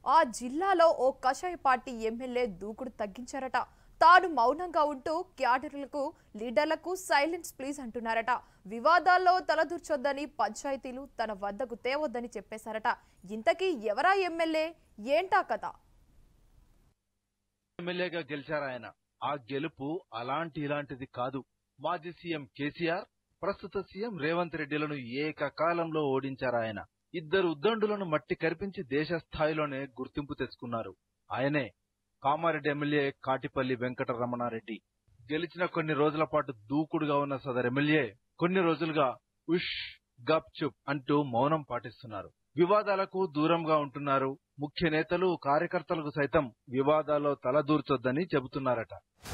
ఆ జిల్లాలో ఓ కషాయ party MLA దూకుడు తగ్గించారట తాను మౌనంగా ఉంటూ క్యాడర్లకు లీడర్లకు సైలెన్స్ ప్లీజ్ అంటున్నారట వివాదాల్లో తలదూర్చొద్దని పంచాయతీలు తన వద్దకు తేవద్దని చెప్పేశారట ఇంతకీ ఎవరా ఎమ్మెల్యే ఏంటా కథ ఎమ్మెల్యేగా గెలిచారాయన ఆ గెలుపు అలాంటి ఇలాంటిది కాదు మాజీ సీఎం కేసీఆర్ ప్రస్తుత సీఎం రేవంత్ రెడ్డిలను ఏకకాలంలో ఓడించారాయన ఇద్దరు ఉద్దండులను మట్టి కరిపించి దేశ స్థాయిలోనే గుర్తింపు తెచ్చుకున్నారు ఆయనే కామారెడ్డి ఎమ్మెల్యే కాటిపల్లి వెంకటరమణారెడ్డి గెలిచిన కొన్ని రోజుల పాటు దూకుడుగా ఉన్న సదర్ ఎమ్మెల్యే కొన్ని రోజులుగా ఉష్ గప్ చుప్ అంటూ మౌనం పాటిస్తున్నారు వివాదాలకు దూరంగా ఉంటున్నారు ముఖ్య నేతలు కార్యకర్తలకు సైతం వివాదాల్లో తలదూర్చొద్దని చెబుతున్నారట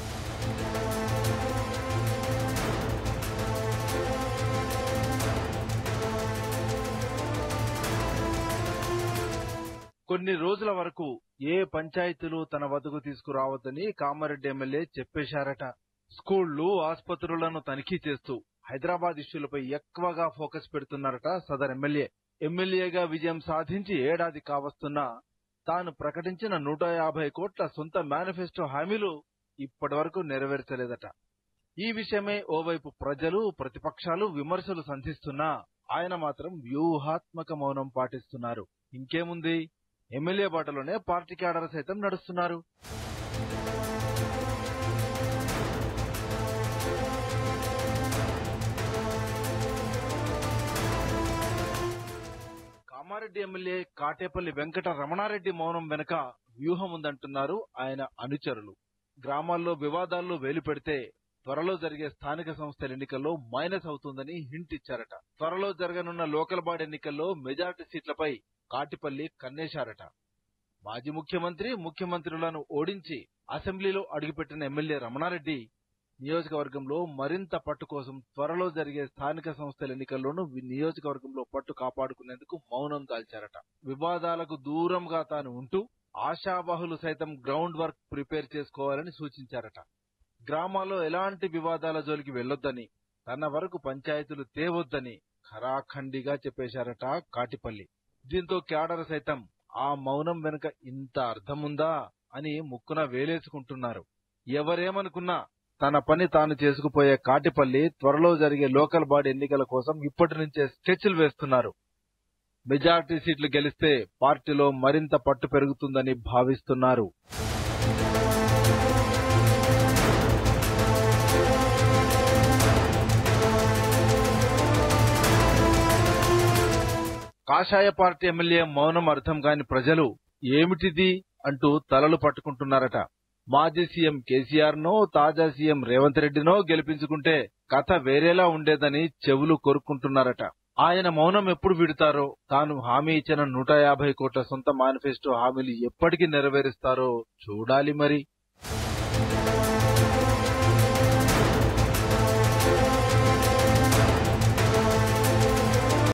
కొన్ని రోజుల వరకు ఏ పంచాయతీలు తన వద్దకు తీసుకురావద్దని కామారెడ్డి ఎమ్మెల్యే చెప్పేశారట స్కూళ్లు ఆసుపత్రులను తనిఖీ చేస్తూ హైదరాబాద్ ఇష్యూలపై ఎక్కువగా ఫోకస్ పెడుతున్నారట సదర్ ఎమ్మెల్యే ఎమ్మెల్యేగా విజయం సాధించి ఏడాది కావస్తున్నా తాను ప్రకటించిన నూట యాభై కోట్ల సొంత మేనిఫెస్టో హామీలు ఇప్పటివరకు నెరవేర్చలేదట ఈ విషయమే ఓవైపు ప్రజలు ప్రతిపక్షాలు విమర్శలు సంధిస్తున్నా ఆయన మాత్రం వ్యూహాత్మక మౌనం పాటిస్తున్నారు ఇంకేముంది ఎమ్మెల్యే బాటలోనే పార్టీ క్యాడర్ సైతం నడుస్తున్నారు కామారెడ్డి ఎమ్మెల్యే కాటేపల్లి వెంకట రమణారెడ్డి మౌనం వెనుక వ్యూహం ఉందంటున్నారు ఆయన అనుచరులు గ్రామాల్లో వివాదాల్లో వేలు పెడితే త్వరలో జరిగే స్థానిక సంస్థల ఎన్నికల్లో మైనస్ అవుతుందని హింట్ ఇచ్చారట త్వరలో జరగనున్న లోకల్ బాడీ ఎన్నికల్లో మెజార్టీ సీట్లపై కాటిపల్లి కన్నేశారట మాజీ ముఖ్యమంత్రి ముఖ్యమంత్రులను ఓడించి అసెంబ్లీలో అడుగుపెట్టిన ఎమ్మెల్యే రమణారెడ్డి నియోజకవర్గంలో మరింత పట్టు కోసం త్వరలో జరిగే స్థానిక సంస్థల ఎన్నికల్లోనూ వి- నియోజకవర్గంలో పట్టు కాపాడుకునేందుకు మౌనం దాల్చారట వివాదాలకు దూరంగా తాను ఉంటూ ఆశావాహులు సైతం గ్రౌండ్ వర్క్ ప్రిపేర్ చేసుకోవాలని సూచించారట గ్రామాల్లో ఎలాంటి వివాదాల జోలికి వెళ్లొద్దని తన వరకు పంచాయతీలు తేవొద్దని ఖరాఖండిగా చెప్పేశారట కాటిపల్లి దీంతో క్యాడర్ సైతం ఆ మౌనం వెనుక ఇంత అర్థముందా అని ముక్కున వేలేసుకుంటున్నారు ఎవరేమనుకున్నా తన పని తాను చేసుకుపోయే కాటిపల్లి త్వరలో జరిగే లోకల్ బాడీ ఎన్నికల కోసం ఇప్పటి నుంచే స్కెచ్లు వేస్తున్నారు మెజార్టీ సీట్లు గెలిస్తే పార్టీలో మరింత పట్టు పెరుగుతుందని భావిస్తున్నారు కాషాయ పార్టీ ఎమ్మెల్యే మౌనం అర్థం కాని ప్రజలు ఏమిటిది అంటూ తలలు పట్టుకుంటున్నారట మాజీ సీఎం కేసీఆర్ నో తాజా సీఎం రేవంత్ రెడ్డినో గెలిపించుకుంటే కథ వేరేలా ఉండేదని చెవులు కొరుక్కుంటున్నారట ఆయన మౌనం ఎప్పుడు విడతారో తాను హామీ ఇచ్చిన నూట యాభై కోట్ల సొంత మేనిఫెస్టో హామీలు ఎప్పటికి నెరవేరుస్తారో చూడాలి మరి